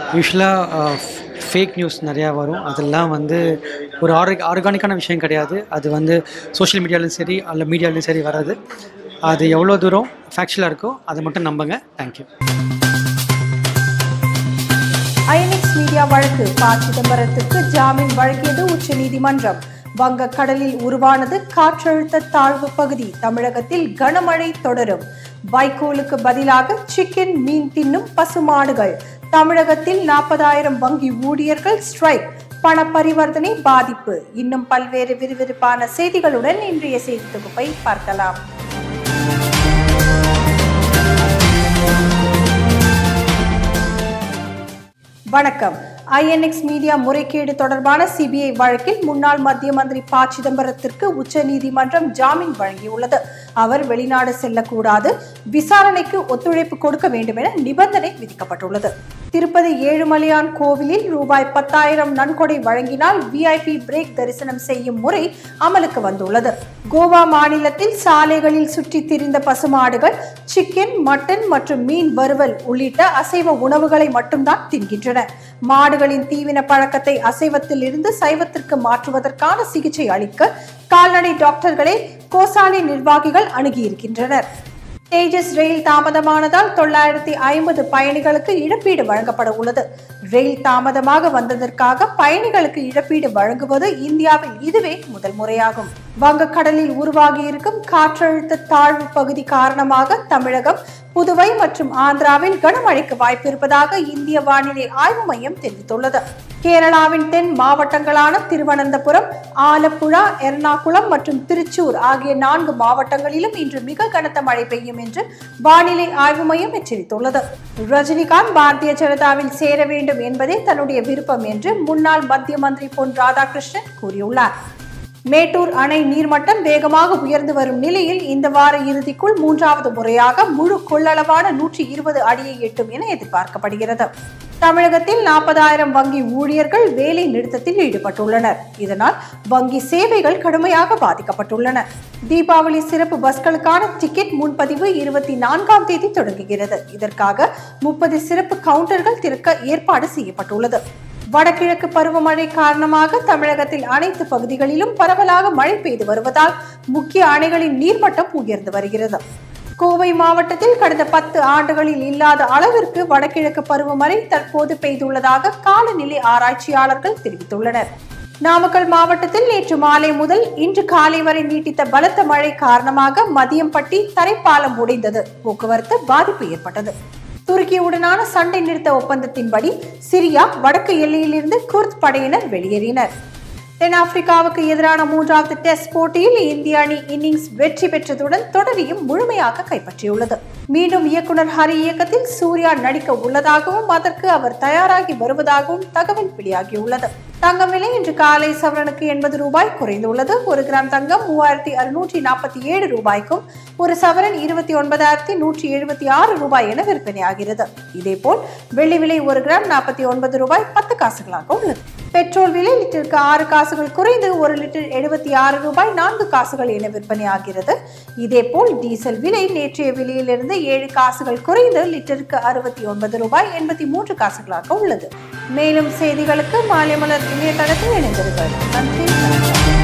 யூஸ்வலாக fake news நிறையா வரும் அதெல்லாம் வந்து ஒரு ஆர்க ஆர்கானிக்கான விஷயம் கிடையாது அது வந்து சோஷியல் மீடியாலையும் சரி அல்ல மீடியாலையும் சரி வராது அது எவ்வளோ தூரம் ஃபேக்சுவலாக இருக்கோ அதை மட்டும் நம்புங்க தேங்க்யூ ஐஎன்எக்ஸ் மீடியா வழக்கு ப சிதம்பரத்துக்கு ஜாமீன் வழங்கியது உச்சநீதிமன்றம் வங்கக்கடலில் உருவானது காற்றழுத்த தாழ்வு பகுதி தமிழகத்தில் கனமழை தொடரும் வைக்கோலுக்கு பதிலாக சிக்கன் மீன் தின்னும் பசுமாடுகள் தமிழகத்தில் நாற்பதாயிரம் வங்கி ஊழியர்கள் ஸ்ட்ரைக் பண பரிவர்த்தனை பாதிப்பு இன்னும் பல்வேறு விறுவிறுப்பான செய்திகளுடன் இன்றைய செய்தி தொகுப்பை பார்க்கலாம் வணக்கம் ஐஎன்எக்ஸ் மீடியா முறைகேடு தொடர்பான சிபிஐ வழக்கில் முன்னாள் மத்திய மந்திரி ப சிதம்பரத்திற்கு உச்சநீதிமன்றம் ஜாமீன் வழங்கியுள்ளது அவர் வெளிநாடு செல்லக்கூடாது விசாரணைக்கு ஒத்துழைப்பு கொடுக்க வேண்டும் என நிபந்தனை விதிக்கப்பட்டுள்ளது திருப்பதி ஏழுமலையான் கோவிலில் ரூபாய் பத்தாயிரம் நன்கொடை வழங்கினால் விஐபி பிரேக் தரிசனம் செய்யும் முறை அமலுக்கு வந்துள்ளது கோவா மாநிலத்தில் சாலைகளில் சுற்றி திரிந்த பசுமாடுகள் சிக்கன் மட்டன் மற்றும் மீன் வறுவல் உள்ளிட்ட அசைவ உணவுகளை மட்டும்தான் தின்கின்றன மாடுகளின் தீவின பழக்கத்தை அசைவத்தில் இருந்து சைவத்திற்கு மாற்றுவதற்கான சிகிச்சை அளிக்க கால்நடை டாக்டர்களை கோசாலை நிர்வாகிகள் அணுகியிருக்கின்றனர் தேஜஸ் ரயில் தாமதமானதால் தொள்ளாயிரத்தி ஐம்பது பயணிகளுக்கு இழப்பீடு வழங்கப்பட உள்ளது ரயில் தாமதமாக வந்ததற்காக பயணிகளுக்கு இழப்பீடு வழங்குவது இந்தியாவில் இதுவே முதல் முறையாகும் வங்கக்கடலில் உருவாகியிருக்கும் காற்றழுத்த தாழ்வு பகுதி காரணமாக தமிழகம் புதுவை மற்றும் ஆந்திராவில் கனமழைக்கு வாய்ப்பு இருப்பதாக இந்திய வானிலை ஆய்வு மையம் தெரிவித்துள்ளது கேரளாவின் தென் மாவட்டங்களான திருவனந்தபுரம் ஆலப்புழா எர்ணாகுளம் மற்றும் திருச்சூர் ஆகிய நான்கு மாவட்டங்களிலும் இன்று மிக கனத்த மழை பெய்யும் என்று வானிலை ஆய்வு மையம் எச்சரித்துள்ளது ரஜினிகாந்த் பாரதிய ஜனதாவில் சேர வேண்டும் என்பதே தன்னுடைய விருப்பம் என்று முன்னாள் மத்திய மந்திரி பொன் ராதாகிருஷ்ணன் கூறியுள்ளார் மேட்டூர் அணை நீர்மட்டம் வேகமாக உயர்ந்து வரும் நிலையில் இந்த வார இறுதிக்குள் மூன்றாவது முறையாக முழு கொள்ளளவான நூற்றி இருபது அடியை எட்டும் என எதிர்பார்க்கப்படுகிறது தமிழகத்தில் நாற்பதாயிரம் வங்கி ஊழியர்கள் வேலை நிறுத்தத்தில் ஈடுபட்டுள்ளனர் இதனால் வங்கி சேவைகள் கடுமையாக பாதிக்கப்பட்டுள்ளன தீபாவளி சிறப்பு பஸ்களுக்கான டிக்கெட் முன்பதிவு இருபத்தி நான்காம் தேதி தொடங்குகிறது இதற்காக முப்பது சிறப்பு கவுண்டர்கள் திறக்க ஏற்பாடு செய்யப்பட்டுள்ளது வடகிழக்கு பருவமழை காரணமாக தமிழகத்தில் அனைத்து பகுதிகளிலும் பரவலாக மழை பெய்து வருவதால் முக்கிய அணைகளின் நீர்மட்டம் உயர்ந்து வருகிறது கோவை மாவட்டத்தில் கடந்த பத்து ஆண்டுகளில் இல்லாத அளவிற்கு வடகிழக்கு பருவமழை தற்போது பெய்துள்ளதாக காலநிலை ஆராய்ச்சியாளர்கள் தெரிவித்துள்ளனர் நாமக்கல் மாவட்டத்தில் நேற்று மாலை முதல் இன்று காலை வரை நீட்டித்த பலத்த மழை காரணமாக மதியம்பட்டி தரைப்பாலம் உடைந்தது போக்குவரத்து பாதிப்பு ஏற்பட்டது துருக்கியுடனான சண்டை நிறுத்த ஒப்பந்தத்தின்படி சிரியா வடக்கு எல்லையிலிருந்து குர்த் படையினர் வெளியேறினர் தென்னாப்பிரிக்காவுக்கு எதிரான மூன்றாவது டெஸ்ட் போட்டியில் இந்திய அணி இன்னிங்ஸ் வெற்றி பெற்றதுடன் தொடரையும் முழுமையாக கைப்பற்றியுள்ளது மீண்டும் இயக்குனர் ஹரி இயக்கத்தில் சூர்யா நடிக்க உள்ளதாகவும் அதற்கு அவர் தயாராகி வருவதாகவும் தகவல் வெளியாகியுள்ளது தங்கம் விலை இன்று காலை சவரனுக்கு எண்பது ரூபாய் குறைந்துள்ளது ஒரு கிராம் தங்கம் மூவாயிரத்தி அறுநூற்றி நாற்பத்தி ஏழு ரூபாய்க்கும் ஒரு சவரன் இருபத்தி ஒன்பதாயிரத்தி நூற்றி எழுபத்தி ஆறு ரூபாய் என விற்பனையாகிறது இதேபோல் வெள்ளி விலை ஒரு கிராம் நாற்பத்தி ஒன்பது ரூபாய் பத்து காசுகளாக உள்ளது பெட்ரோல் விலை லிட்டருக்கு ஆறு காசுகள் குறைந்து ஒரு லிட்டர் எழுபத்தி ஆறு ரூபாய் நான்கு காசுகள் என விற்பனையாகிறது இதேபோல் டீசல் விலை நேற்றைய விலையிலிருந்து ஏழு காசுகள் குறைந்து லிட்டருக்கு அறுபத்தி ஒன்பது ரூபாய் எண்பத்தி மூன்று காசுகளாக உள்ளது மேலும் செய்திகளுக்கு மாலை மலர் இணையதளத்தில் இணைந்திருங்கள் நன்றி வணக்கம்